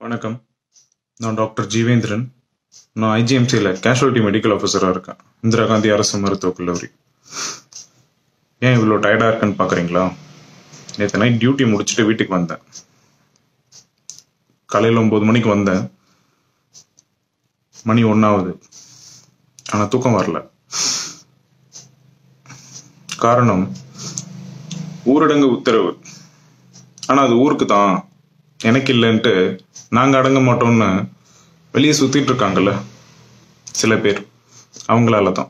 வணக்கம் நான் டாக்டர் ஜீவேந்திரன் நான் ஐஜிஎம்சியில் கேஷுவாலிட்டி மெடிக்கல் ஆஃபீஸராக இருக்கேன் இந்திரா காந்தி அரசு மருத்துவக் கல்லூரி ஏன் இவ்வளோ டயர்டாக இருக்குன்னு பார்க்குறீங்களா நேற்று நைட் டியூட்டி முடிச்சுட்டு வீட்டுக்கு வந்தேன் காலையில் ஒம்பது மணிக்கு வந்தேன் மணி ஒன்றாவது ஆனால் தூக்கம் வரல காரணம் ஊரடங்கு உத்தரவு ஆனால் அது ஊருக்கு தான் எனக்கு இல்லைன்ட்டு நாங்கள் அடங்க மாட்டோம்னு வெளியே சுற்றிட்டு இருக்காங்கல்ல சில பேர் அவங்களால தான்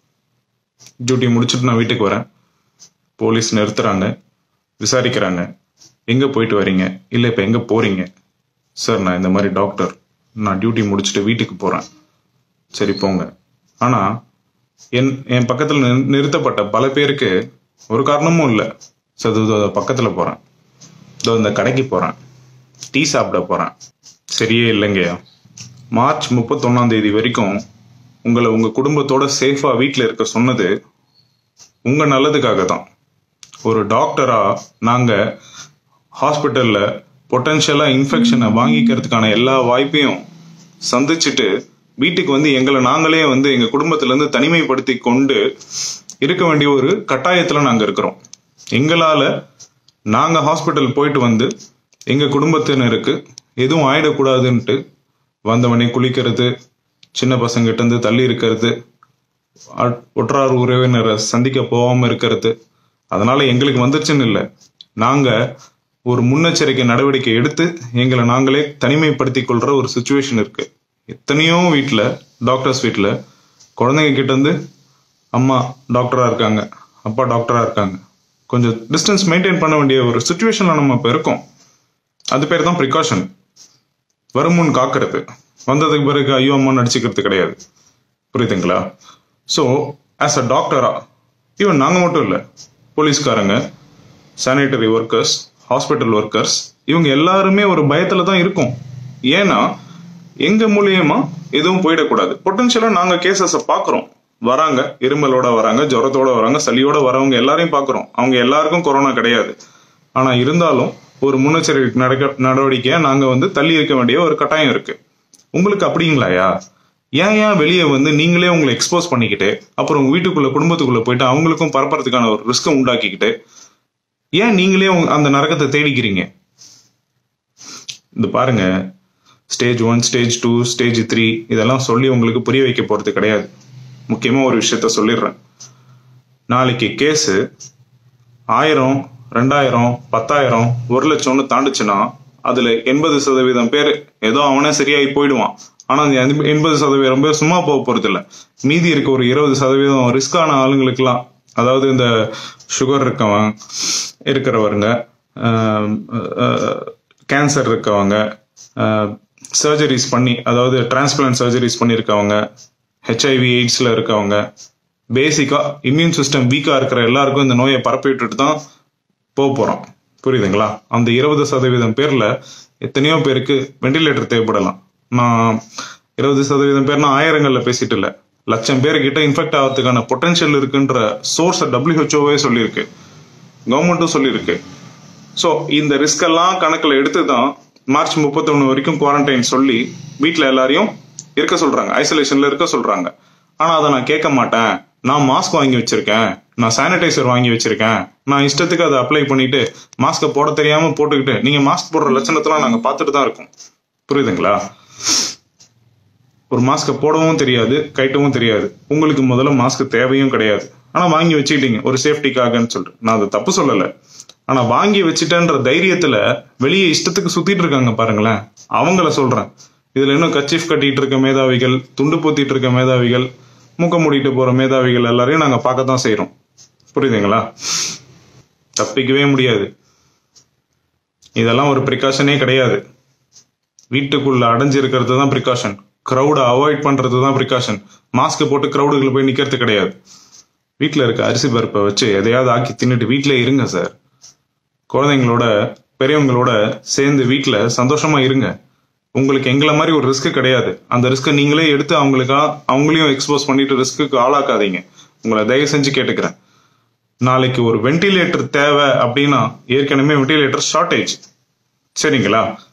டியூட்டி முடிச்சுட்டு நான் வீட்டுக்கு வரேன் போலீஸ் நிறுத்துறாங்க விசாரிக்கிறாங்க எங்கே போயிட்டு வரீங்க இல்லை இப்போ எங்கே போகிறீங்க சார் நான் இந்த மாதிரி டாக்டர் நான் டியூட்டி முடிச்சுட்டு வீட்டுக்கு போகிறேன் சரி போங்க ஆனால் என் என் பக்கத்தில் நிறு- நிறுத்தப்பட்ட பல பேருக்கு ஒரு காரணமும் இல்லை சார் இதோ இதோ பக்கத்தில் போகிறேன் இதோ இந்த கடைக்கு போகிறேன் டீ சாப்பிட போகிறேன் சரியே இல்லைங்கய்யா மார்ச் முப்பத்தொன்னாம் தேதி வரைக்கும் உங்களை உங்கள் குடும்பத்தோட சேஃபாக வீட்டில் இருக்க சொன்னது உங்கள் நல்லதுக்காக தான் ஒரு டாக்டராக நாங்கள் ஹாஸ்பிட்டலில் பொட்டன்ஷியலாக இன்ஃபெக்ஷனை வாங்கிக்கிறதுக்கான எல்லா வாய்ப்பையும் சந்திச்சுட்டு வீட்டுக்கு வந்து எங்களை நாங்களே வந்து எங்கள் குடும்பத்திலேருந்து தனிமைப்படுத்தி கொண்டு இருக்க வேண்டிய ஒரு கட்டாயத்தில் நாங்கள் இருக்கிறோம் எங்களால் நாங்கள் ஹாஸ்பிட்டல் போயிட்டு வந்து எங்கள் குடும்பத்தினருக்கு எதுவும் ஆயிடக்கூடாதுன்ட்டு வந்தவனே குளிக்கிறது சின்ன பசங்கிட்ட இருந்து தள்ளி இருக்கிறது அட்- ஒற்றார் உறவினரை சந்திக்க போகாம இருக்கிறது அதனால எங்களுக்கு வந்துருச்சுன்னு இல்லை நாங்க ஒரு முன்னெச்சரிக்கை நடவடிக்கை எடுத்து எங்களை நாங்களே தனிமைப்படுத்திக் கொள்ற ஒரு சுச்சுவேஷன் இருக்கு எத்தனையோ வீட்டில் டாக்டர்ஸ் வீட்டில் குழந்தைங்க கிட்ட இருந்து அம்மா டாக்டரா இருக்காங்க அப்பா டாக்டரா இருக்காங்க கொஞ்சம் டிஸ்டன்ஸ் மெயின்டைன் பண்ண வேண்டிய ஒரு சுச்சுவேஷன்ல நம்ம இப்போ இருக்கோம் அது பேர் தான் ப்ரிகாஷன் வருமுன் காக்கிறது வந்ததுக்கு பிறகு ஐயோ அம்மா நடிச்சுக்கிறது கிடையாது புரியுதுங்களா ஸோ ஆஸ் அ டாக்டரா ஈவன் நாங்கள் மட்டும் இல்லை போலீஸ்காரங்க சானிட்டரி ஒர்க்கர்ஸ் ஹாஸ்பிட்டல் ஒர்க்கர்ஸ் இவங்க எல்லாருமே ஒரு பயத்துல தான் இருக்கும் ஏன்னா எங்க மூலியமா எதுவும் போயிடக்கூடாது பொட்டன்ஷியலா நாங்க கேசஸை பார்க்குறோம் வராங்க இருமலோட வராங்க ஜுரத்தோட வராங்க சளியோட வரவங்க எல்லாரையும் பார்க்குறோம் அவங்க எல்லாருக்கும் கொரோனா கிடையாது ஆனா இருந்தாலும் ஒரு முன்னெச்சரிக்கை நடக்க நடவடிக்கையா நாங்க வந்து தள்ளி இருக்க வேண்டிய ஒரு கட்டாயம் இருக்கு உங்களுக்கு அப்படிங்களாயா ஏன் ஏன் வெளியே வந்து நீங்களே உங்களை எக்ஸ்போஸ் பண்ணிக்கிட்டு அப்புறம் உங்க வீட்டுக்குள்ள குடும்பத்துக்குள்ள போயிட்டு அவங்களுக்கும் பரப்புறதுக்கான ஒரு ரிஸ்க்கை உண்டாக்கிக்கிட்டு ஏன் நீங்களே உங்க- அந்த நரகத்தை தேடிக்கிறீங்க இந்த பாருங்க stage one stage two stage three இதெல்லாம் சொல்லி உங்களுக்கு புரிய வைக்க போறது கிடையாது முக்கியமா ஒரு விஷயத்த சொல்லிடுறேன் நாளைக்கு கேஸு ஆயிரம் ரெண்டாயிரம் பத்தாயிரம் ஒரு லட்சம்னு தாண்டுச்சுன்னா அதுல எண்பது சதவீதம் பேர் ஏதோ அவனே சரியாகி போயிடுவான் ஆனா அந்த எண்ப- எண்பது சதவீதம் பேர் சும்மா போக போறது இல்ல மீதி இருக்க ஒரு இருபது சதவீதம் ரிஸ்கான ஆளுங்களுக்குலாம் அதாவது இந்த சுகர் இருக்கவன் இருக்கிறவருங்க கேன்சர் இருக்கவங்க சர்ஜரிஸ் பண்ணி அதாவது டிரான்ஸ்பிளான்ட் சர்ஜரிஸ் பண்ணியிருக்கவங்க ஹெச்ஐவி எய்ட்ஸ்ல இருக்கவங்க பேசிக்கா இம்யூன் சிஸ்டம் வீக்கா இருக்கிற எல்லாருக்கும் இந்த நோயை பரப்பி விட்டுட்டு தான் போக போறோம் புரியுதுங்களா அந்த இருபது சதவீதம் பேர்ல எத்தனையோ பேருக்கு வெண்டிலேட்டர் தேவைப்படலாம் நான் இருபது சதவீதம் பேர்னா ஆயிரங்கள்ல பேசிட்டு இல்ல லட்சம் பேர்கிட்ட இன்ஃபெக்ட் ஆகிறதுக்கான பொட்டன்ஷியல் இருக்குன்ற சோர்ஸ் டபிள்யூஹெச்ஓவே சொல்லியிருக்கு கவர்மெண்ட்டும் சொல்லியிருக்கு ஸோ இந்த ரிஸ்க் எல்லாம் கணக்கில் எடுத்து தான் மார்ச் முப்பத்தொன்று வரைக்கும் குவாரண்டைன் சொல்லி வீட்டில் எல்லாரையும் இருக்க சொல்றாங்க ஐசோலேஷன்ல இருக்க சொல்றாங்க ஆனா அதை நான் கேட்க மாட்டேன் நான் மாஸ்க் வாங்கி வச்சிருக்கேன் நான் சானிடைசர் வாங்கி வச்சிருக்கேன் நான் இஷ்டத்துக்கு அதை அப்ளை பண்ணிட்டு மாஸ்கை போட தெரியாம போட்டுக்கிட்டு நீங்க மாஸ்க் போடுற லட்சணத்தெல்லாம் நாங்க பார்த்துட்டு தான் இருக்கோம் புரியுதுங்களா ஒரு மாஸ்கை போடவும் தெரியாது கைட்டவும் தெரியாது உங்களுக்கு முதல்ல மாஸ்க் தேவையும் கிடையாது ஆனா வாங்கி வச்சுக்கிட்டீங்க ஒரு சேஃப்டிக்காகன்னு சொல்லிட்டு நான் அதை தப்பு சொல்லல ஆனா வாங்கி வச்சுட்டேன்ற தைரியத்துல வெளியே இஷ்டத்துக்கு சுத்திட்டு இருக்காங்க பாருங்களேன் அவங்கள சொல்றேன் இதுல இன்னும் கச்சீஃப் கட்டிட்டு இருக்க மேதாவிகள் துண்டு பொத்திட்டு இருக்க மேதாவிகள் மூக்க மூடிட்டு போற மேதாவிகள் எல்லாரையும் நாங்க பார்க்க தான் செய்யறோம் புரியுதுங்களா தப்பிக்கவே முடியாது இதெல்லாம் ஒரு ப்ரிகாஷனே கிடையாது வீட்டுக்குள்ள அடைஞ்சிருக்கிறது தான் ப்ரிகாஷன் க்ரௌடை அவாய்ட் பண்றது தான் ப்ரிகாஷன் மாஸ்க் போட்டு க்ரௌடுக்குள்ள போய் நிக்கிறது கிடையாது வீட்டில் இருக்க அரிசி பருப்பை வச்சு எதையாவது ஆக்கி தின்னுட்டு வீட்டிலே இருங்க சார் குழந்தைங்களோட பெரியவங்களோட சேர்ந்து வீட்டில் சந்தோஷமா இருங்க உங்களுக்கு எங்களை மாதிரி ஒரு ரிஸ்க் கிடையாது அந்த ரிஸ்க்கை நீங்களே எடுத்து அவங்களுக்கா அவங்களையும் எக்ஸ்போஸ் பண்ணிட்டு ரிஸ்க்குக்கு ஆளாக்காதீங்க உங்களை தயவு செஞ்சு கேட்டுக்கிறேன் நாளைக்கு ஒரு வென்டிலேட்டர் தேவை அப்படின்னா ஏற்கனவே வென்டிலேட்டர் ஷார்ட்டேஜ் சரிங்களா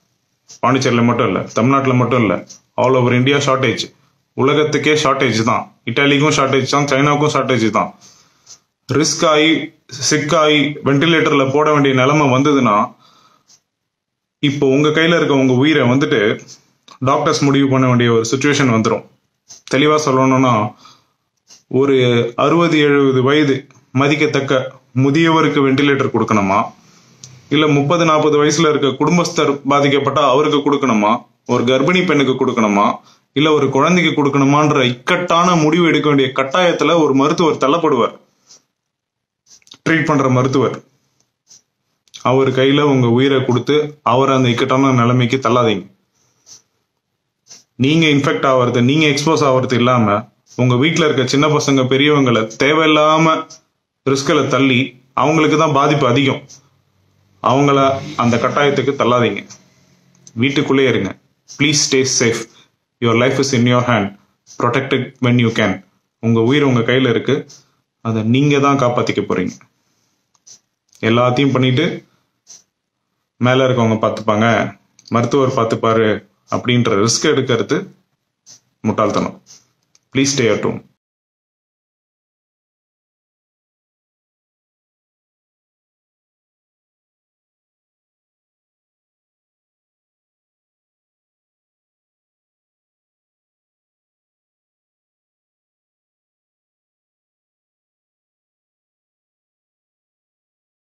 பாண்டிச்சேரியில் மட்டும் இல்லை தமிழ்நாட்டில் மட்டும் இல்லை ஆல் ஓவர் இந்தியா ஷார்ட்டேஜ் உலகத்துக்கே ஷார்ட்டேஜ் தான் இட்டாலிக்கும் ஷார்ட்டேஜ் தான் சைனாவுக்கும் ஷார்ட்டேஜ் தான் ரிஸ்க் ஆகி சிக் ஆகி வென்டிலேட்டரில் போட வேண்டிய நிலைமை வந்ததுன்னா இப்போ உங்க கையில இருக்க உங்க உயிரை வந்துட்டு டாக்டர்ஸ் முடிவு பண்ண வேண்டிய ஒரு சுச்சுவேஷன் வந்துடும் தெளிவா சொல்லணும்னா ஒரு அறுபது எழுபது வயது மதிக்கத்தக்க முதியவருக்கு வென்டிலேட்டர் கொடுக்கணுமா இல்ல முப்பது நாற்பது வயசுல இருக்க குடும்பஸ்தர் பாதிக்கப்பட்டா அவருக்கு கொடுக்கணுமா ஒரு கர்ப்பிணி பெண்ணுக்கு கொடுக்கணுமா இல்ல ஒரு குழந்தைக்கு கொடுக்கணுமான்ற இக்கட்டான முடிவு எடுக்க வேண்டிய கட்டாயத்துல ஒரு மருத்துவர் தள்ளப்படுவார் ட்ரீட் பண்ற மருத்துவர் அவர் கையில உங்க உயிரை கொடுத்து அவர் அந்த இக்கட்டான நிலைமைக்கு தள்ளாதீங்க நீங்க இன்ஃபெக்ட் ஆகிறது நீங்க எக்ஸ்போஸ் ஆகிறது இல்லாம உங்க வீட்ல இருக்க சின்ன பசங்க பெரியவங்களை தேவையில்லாம ரிஸ்கில் தள்ளி அவங்களுக்கு தான் பாதிப்பு அதிகம் அவங்கள அந்த கட்டாயத்துக்கு தள்ளாதீங்க வீட்டுக்குள்ளே இருங்க please stay safe your life is in your hand protected when you can உங்க உயிர் உங்க கையில இருக்கு அதை நீங்க தான் காப்பாத்திக்க போறீங்க எல்லாத்தையும் பண்ணிட்டு மேல இருக்கவங்க பார்த்துப்பாங்க மருத்துவர் பார்த்துப்பாரு அப்படின்ற ரிஸ்க் எடுக்கிறது முட்டாள்தனம் ப்ளீஸ் ஸ்டே அட் ஹோம்